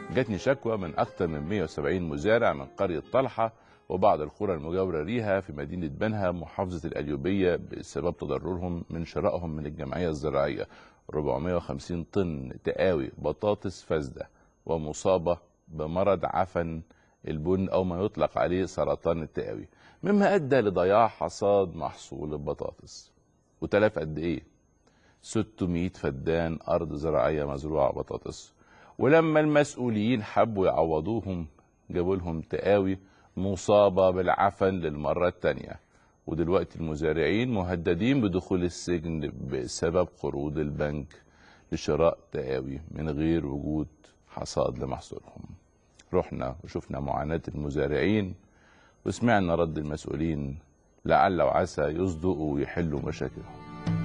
جاتني شكوى من أكثر من 170 مزارع من قرية طلحة وبعض القرى المجاورة ليها في مدينة بنها محافظة القليوبية بسبب تضررهم من شرائهم من الجمعية الزراعية 450 طن تقاوي بطاطس فاسدة ومصابة بمرض عفن البن أو ما يطلق عليه سرطان التقاوي مما أدى لضياع حصاد محصول البطاطس وتلف قد إيه؟ 600 فدان أرض زراعية مزروعة بطاطس ولما المسؤولين حبوا يعوضوهم جابوا لهم تقاوي مصابة بالعفن للمرة التانية ودلوقتي المزارعين مهددين بدخول السجن بسبب قروض البنك لشراء تقاوي من غير وجود حصاد لمحصولهم رحنا وشفنا معاناة المزارعين وسمعنا رد المسؤولين لعل وعسى يصدقوا ويحلوا مشاكلهم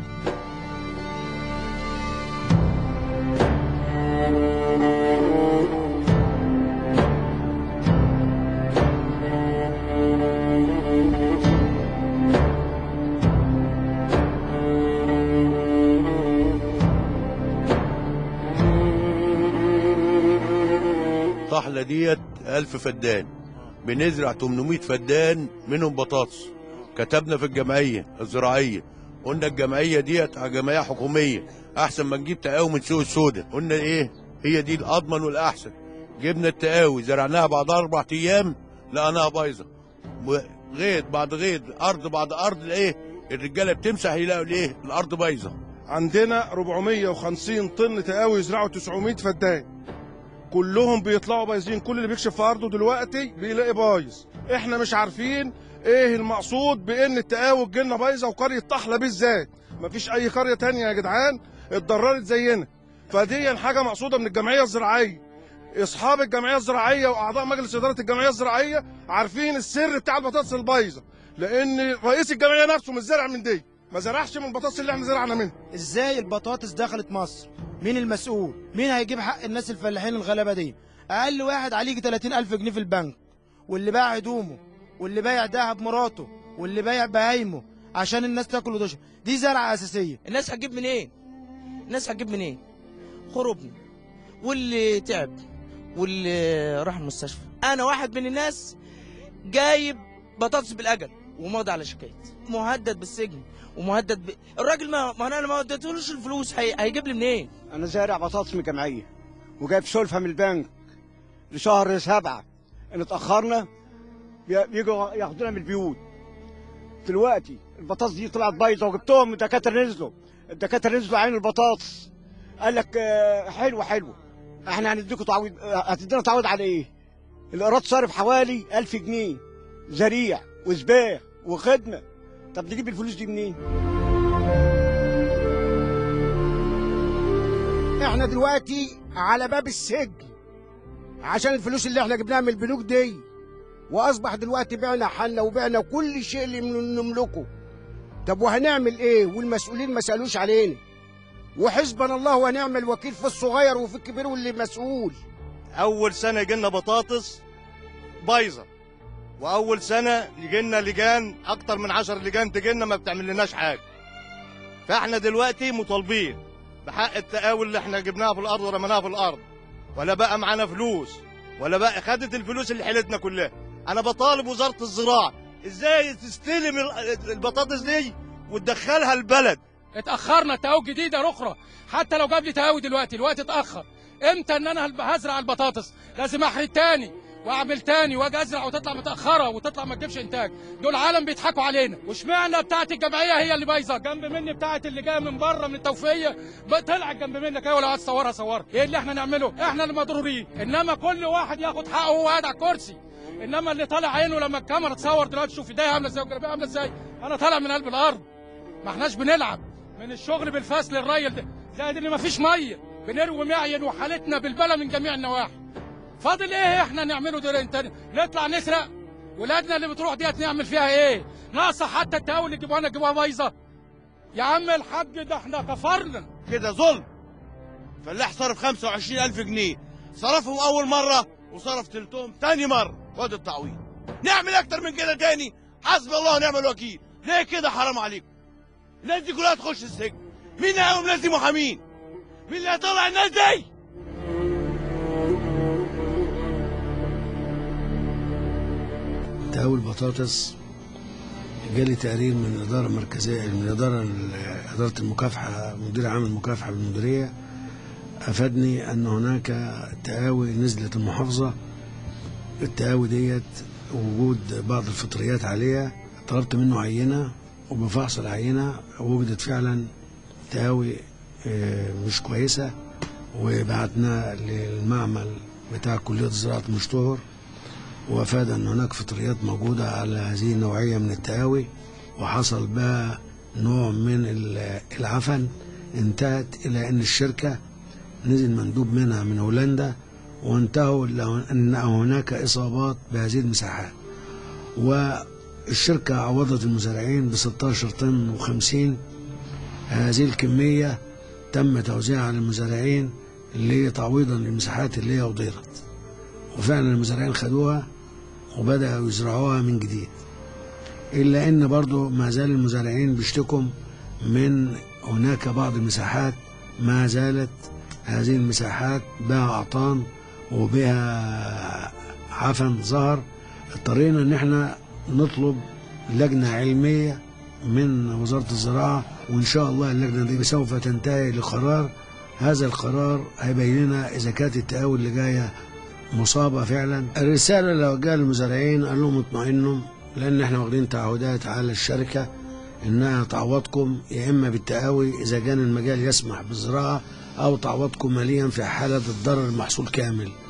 طحلة ديت ألف فدان بنزرع 800 فدان منهم بطاطس كتبنا في الجمعية الزراعية قلنا الجمعية ديت جمعية حكومية أحسن ما نجيب تقاوي من سوق السوداء قلنا إيه هي دي الأضمن والأحسن جبنا التقاوي زرعناها بعد أربع أيام لقيناها بايظة غيط بعد غيط أرض بعد أرض إيه الرجالة بتمسح يلاقوا الإيه الأرض بايظة عندنا 450 طن تقاوي يزرعوا 900 فدان كلهم بيطلعوا بايظين كل اللي بيكشف في ارضه دلوقتي بيلاقي بايظ احنا مش عارفين ايه المقصود بان التقاوي تجيلنا بايظه وقريه طحله بالذات مفيش اي قريه تانية يا جدعان اتضررت زينا فدي حاجه مقصوده من الجمعيه الزراعيه اصحاب الجمعيه الزراعيه واعضاء مجلس اداره الجمعيه الزراعيه عارفين السر بتاع البطاطس البايظه لان رئيس الجمعيه نفسه مش زارع من دي ما زرعش من البطاطس اللي احنا زرعنا منها ازاي البطاطس دخلت مصر مين المسؤول مين هيجيب حق الناس الفلاحين الغلابه دي اقل واحد عليه يجي 30000 جنيه في البنك واللي باع هدومه واللي بايع دهب مراته واللي بايع بهايمه عشان الناس تاكل وتشرب دي زرعه اساسيه الناس هتجيب منين الناس هتجيب منين خربنا واللي تعب واللي راح المستشفى انا واحد من الناس جايب بطاطس بالاجل وماضي على شكايتي مهدد بالسجن ومهدد ب... الراجل ما ما انا ما اديتلوش الفلوس هي... هيجيب لي منين انا زارع بطاطس من الجمعيه وجايب سلفه من البنك لشهر سبعه ان اتاخرنا بي- بيجوا ياخدونا من البيوت دلوقتي البطاطس دي طلعت بايظه وجبتهم الدكاتره نزلوا الدكاتره نزلوا عين البطاطس قال لك آه، حلوه حلوه احنا هنديكوا تعويض آه، هتدينا تعويض على ايه؟ الايراد صارف حوالي 1000 جنيه زريع وسباغ وخدمه طب نجيب الفلوس دي منين؟ احنا دلوقتي على باب السجن عشان الفلوس اللي احنا جبناها من البنوك دي واصبح دلوقتي بعنا حالنا وبعنا كل شيء اللي من- نملكه طب وهنعمل ايه والمسؤولين ما سالوش علينا وحسبنا الله ونعم الوكيل في الصغير وفي الكبير واللي مسؤول اول سنه يجينا بطاطس بايظه واول سنه يجينا لجان اكتر من 10 لجان تجينا ما بتعمل لناش حاجه فاحنا دلوقتي مطالبين بحق التقاوي اللي احنا جبناها في الارض ورميناها في الارض ولا بقى معانا فلوس ولا بقى خدت الفلوس اللي حيلتنا كلها انا بطالب وزاره الزراعه ازاي تستلم ال- البطاطس دي وتدخلها البلد اتاخرنا تقاوي جديده اخرى حتى لو جاب لي تقاوي دلوقتي الوقت اتاخر امتى ان انا هل- هزرع البطاطس لازم احرد تاني واعمل تاني واجي ازرع وتطلع متاخره وتطلع ما تجيبش انتاج دول عالم بيضحكوا علينا واشمعنى بتاعه الجمعيه هي اللي بايظه جنب مني بتاعه اللي جايه من بره من التوفيقيه ب- طلعت جنب منك اهي ولو عايز تصورها صورها ايه اللي احنا نعمله احنا اللي مضرورين انما كل واحد ياخد حقه وهو قاعد على الكرسي انما اللي طالع عينه لما الكاميرا تصور دلوقتي شوف ايديا عامله ازاي وجرابيه عامله ازاي انا طالع من قلب الارض ما احناش بنلعب من الشغل بالفصل الريل ده زائد اللي ما فيش ميه بنروي معين وحالتنا بالبلا من جميع النواحي فاضل ايه احنا نعمله ده انت نطلع نسرق ولادنا اللي بتروح ديت نعمل فيها ايه ناقصه حتى التقاوي اللي جيبوها لنا جيبوها بايظه يا عم الحاج ده احنا كفرنا كده ظلم فلاح صرف 25000 جنيه صرفهم اول مره وصرف تلتهم تاني مره خد التعويض نعمل اكتر من كده تاني حسبي الله ونعم الوكيل ليه كده حرام عليكم الناس دي كلها تخش السجن مين اللي هيقوم الناس دي محامين مين اللي هيطلع الناس دي تقاوي البطاطس جالي تقرير من الإدارة المركزية من الإدارة إدارة المكافحة مدير عام المكافحة بالمديرية أفادني أن هناك تقاوي نزلت المحافظة التقاوي ديت وجود بعض الفطريات عليها طلبت منه عينة وبفحص العينة وجدت فعلا تقاوي آه، مش كويسة وبعتنا للمعمل بتاع كلية زراعة مشتهر وافاد ان هناك فطريات موجوده على هذه النوعيه من التقاوي وحصل بقى نوع من ال- العفن انتهت الى ان الشركه نزل مندوب منها من هولندا وانتهوا إلى ان هناك اصابات بهذه المساحات والشركه عوضت المزارعين ب 16 طن و50 هذه الكميه تم توزيعها على المزارعين لتعويضا للمساحات اللي هي أضيرت وفعلا المزارعين خدوها وبدأوا يزرعوها من جديد إلا أن برضو ما زال المزارعين بيشتكوا من هناك بعض المساحات ما زالت هذه المساحات بها أعطان وبها عفن ظهر اضطرينا ان احنا نطلب لجنة علمية من وزارة الزراعة وإن شاء الله اللجنة دي سوف تنتهي لقرار هذا القرار هيبين لنا إذا كانت التقاوي اللي جاية مصابة فعلا الرسالة اللي وجهها للمزارعين قال لهم اطمئنوا لأن احنا واخدين تعهدات على الشركة إنها تعوضكم يا إما بالتقاوي إذا كان المجال يسمح بالزراعة أو تعوضكم ماليا في حالة الضرر المحصول كامل